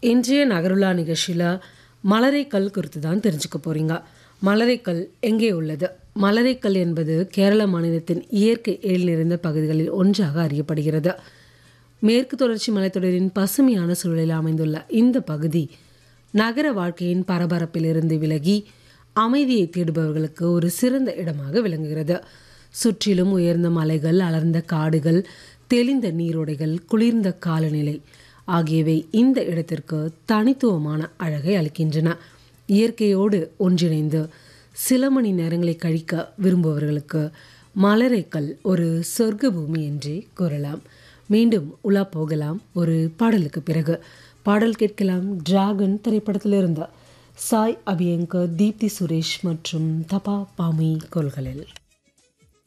இன்றைய நகருலா நிகழ்ச்சியில் மலரைக்கல் குறித்து தான் தெரிஞ்சுக்க போகிறீங்க மலரைக்கல் எங்கே உள்ளது மலரைக்கல் என்பது கேரள மாநிலத்தின் இயற்கை எழில் நிறைந்த பகுதிகளில் ஒன்றாக அறியப்படுகிறது மேற்கு தொடர்ச்சி மலைத்தொடரின் பசுமையான சூழலில் அமைந்துள்ள இந்த பகுதி நகர வாழ்க்கையின் பரபரப்பிலிருந்து விலகி அமைதியை தேடுபவர்களுக்கு ஒரு சிறந்த இடமாக விளங்குகிறது சுற்றிலும் உயர்ந்த மலைகள் அடர்ந்த காடுகள் தெளிந்த நீரோடைகள் குளிர்ந்த காலநிலை ஆகியவை இந்த இடத்திற்கு தனித்துவமான அழகை அளிக்கின்றன இயற்கையோடு ஒன்றிணைந்து சில மணி நேரங்களை கழிக்க விரும்புபவர்களுக்கு மலரைக்கல் ஒரு சொர்க்க பூமி என்றே கூறலாம் மீண்டும் உலா போகலாம் ஒரு பாடலுக்கு பிறகு பாடல் கேட்கலாம் டிராகன் திரைப்படத்திலிருந்து சாய் அபியங்கர் தீப்தி சுரேஷ் மற்றும் தபா பாமி குரல்களில்